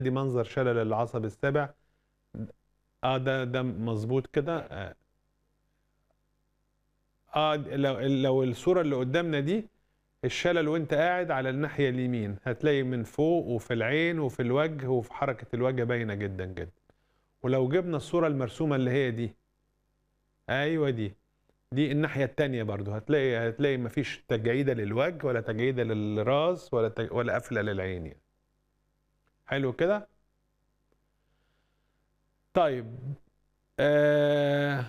دي منظر شلل العصب السابع اه ده ده مظبوط كده اه آه، لو لو الصوره اللي قدامنا دي الشلل وانت قاعد على الناحيه اليمين هتلاقي من فوق وفي العين وفي الوجه وفي حركه الوجه باينه جدا جدا ولو جبنا الصوره المرسومه اللي هي دي ايوه دي دي الناحيه التانية برضو هتلاقي هتلاقي مفيش تجعيده للوجه ولا تجعيده للراس ولا تج... ولا قفله للعين يعني. حلو كده طيب آه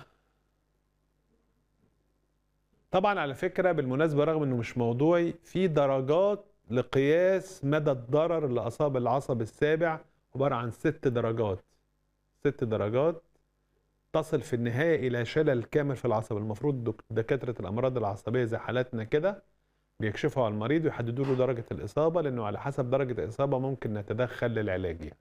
طبعا على فكره بالمناسبه رغم انه مش موضوعي في درجات لقياس مدى الضرر اللي اصاب العصب السابع عباره عن ست درجات ست درجات تصل في النهايه الى شلل كامل في العصب المفروض دك- دكاتره الامراض العصبيه زي حالاتنا كده بيكشفوا على المريض ويحددوا له درجه الاصابه لانه على حسب درجه الاصابه ممكن نتدخل للعلاج يعني.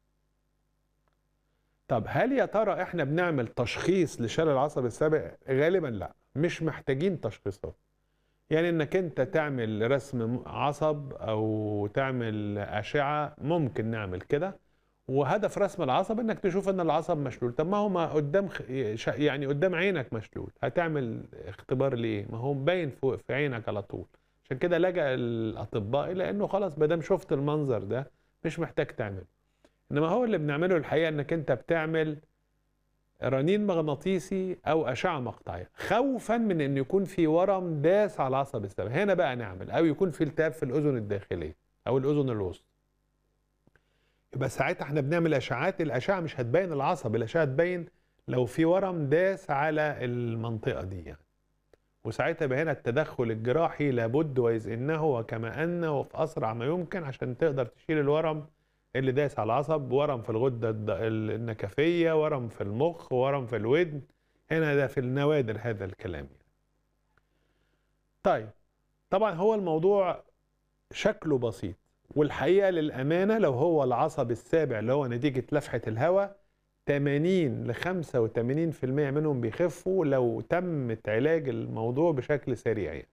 طب هل يا ترى احنا بنعمل تشخيص لشلل العصب السابع؟ غالبا لا مش محتاجين تشخيصات. يعني انك انت تعمل رسم عصب او تعمل اشعه ممكن نعمل كده وهدف رسم العصب انك تشوف ان العصب مشلول طب ما هو ما قدام خ... ش- يعني قدام عينك مشلول هتعمل اختبار ليه ما هو باين فوق في عينك على طول عشان كده لجأ الاطباء الى انه خلاص ما دام شفت المنظر ده مش محتاج تعمله انما هو اللي بنعمله الحقيقه انك انت بتعمل رنين مغناطيسي او اشعه مقطعيه خوفا من ان يكون في ورم داس على العصب السابع هنا بقى نعمل او يكون في التهاب في الاذن الداخليه او الاذن الوسطى يبقى ساعتها احنا بنعمل اشعاعات الاشعه مش هتبين العصب الاشعه هتبين لو في ورم داس على المنطقه دي يعني وساعتها يبقى هنا التدخل الجراحي لابد واذ انه وكما انه وفي اسرع ما يمكن عشان تقدر تشيل الورم اللي داس على العصب ورم في الغده الد- النكفيه ورم في المخ ورم في الودن هنا ده في النوادر هذا الكلام يعني. طيب طبعا هو الموضوع شكله بسيط والحقيقه للامانه لو هو العصب السابع اللي هو نتيجه لفحه الهواء 80 ل 85% منهم بيخفوا لو تمت علاج الموضوع بشكل سريع يعني.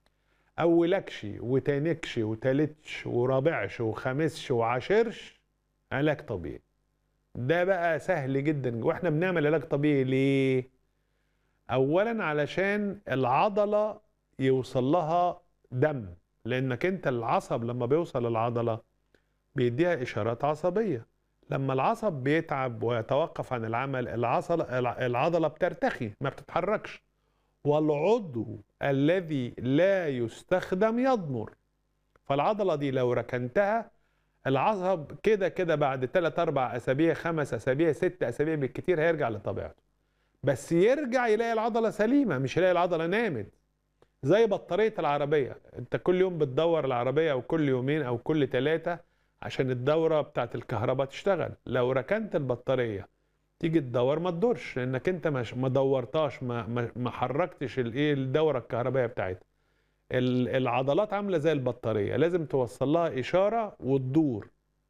اولكش وتانكش وتالتش ورابعش وخامسش وعاشرش علاج طبيعي ده بقى سهل جدا واحنا بنعمل علاج طبيعي ليه اولا علشان العضله يوصل لها دم لانك انت العصب لما بيوصل العضله بيديها اشارات عصبيه لما العصب بيتعب ويتوقف عن العمل العصل العضله بترتخي ما بتتحركش والعضو الذي لا يستخدم يضمر فالعضله دي لو ركنتها العصب كده كده بعد 3 4 اسابيع 5 اسابيع 6 اسابيع بالكتير هيرجع لطبيعته بس يرجع يلاقي العضله سليمه مش يلاقي العضله نامت زي بطاريه العربيه انت كل يوم بتدور العربيه او كل يومين او كل ثلاثه عشان الدوره بتاعت الكهرباء تشتغل لو ركنت البطاريه تيجي تدور ما تدورش لانك انت مش ما دورتهاش ما ما, ما حركتش الايه الدوره الكهربائيه بتاعتها ال- العضلات عامله زي البطاريه لازم توصل لها اشاره وتدور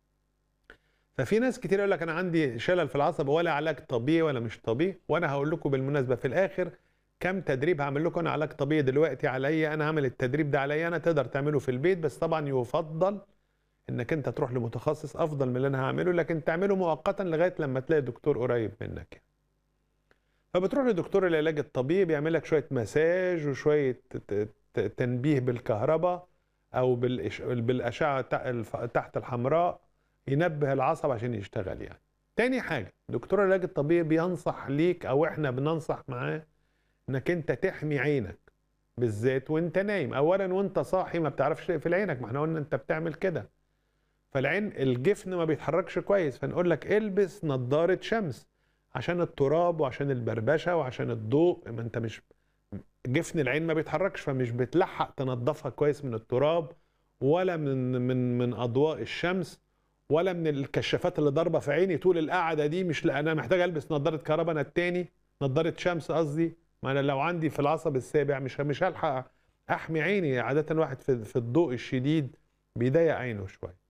ففي ناس كتير يقول لك انا عندي شلل في العصب ولا علاج طبيعي ولا مش طبيعي وانا هقول لكم بالمناسبه في الاخر كم تدريب هعمل لكم انا علاج طبيعي دلوقتي عليا انا هعمل التدريب ده عليا انا تقدر تعمله في البيت بس طبعا يفضل انك انت تروح لمتخصص افضل من اللي انا هعمله لكن تعمله مؤقتا لغايه لما تلاقي دكتور قريب منك يعني. فبتروح لدكتور العلاج الطبيعي بيعمل لك شويه مساج وشويه ت- ت- تنبيه بالكهرباء او بالإش... بالاشعه تع- الف- تحت الحمراء ينبه العصب عشان يشتغل يعني تاني حاجه دكتور العلاج الطبيعي بينصح ليك او احنا بننصح معاه انك انت تحمي عينك بالذات وانت نايم اولا وانت صاحي ما بتعرفش تقفل عينك ما احنا قلنا انت بتعمل كده فالعين الجفن ما بيتحركش كويس فنقول لك البس نظارة شمس عشان التراب وعشان البربشة وعشان الضوء ما انت مش جفن العين ما بيتحركش فمش بتلحق تنظفها كويس من التراب ولا من من من اضواء الشمس ولا من الكشافات اللي ضاربه في عيني طول القعده دي مش لا انا محتاج البس نظاره كهرباء انا التاني نظاره شمس قصدي ما انا لو عندي في العصب السابع مش مش هلحق احمي عيني عاده الواحد في في الضوء الشديد بيضيق عينه شويه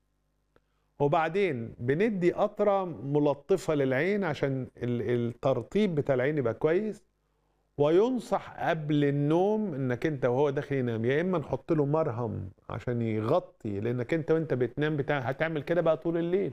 وبعدين بندي قطرة ملطفة للعين عشان ال- الترطيب بتاع العين يبقى كويس وينصح قبل النوم انك انت وهو داخل ينام يا اما نحط له مرهم عشان يغطي لانك انت وانت بتنام بتاع هتعمل كده بقى طول الليل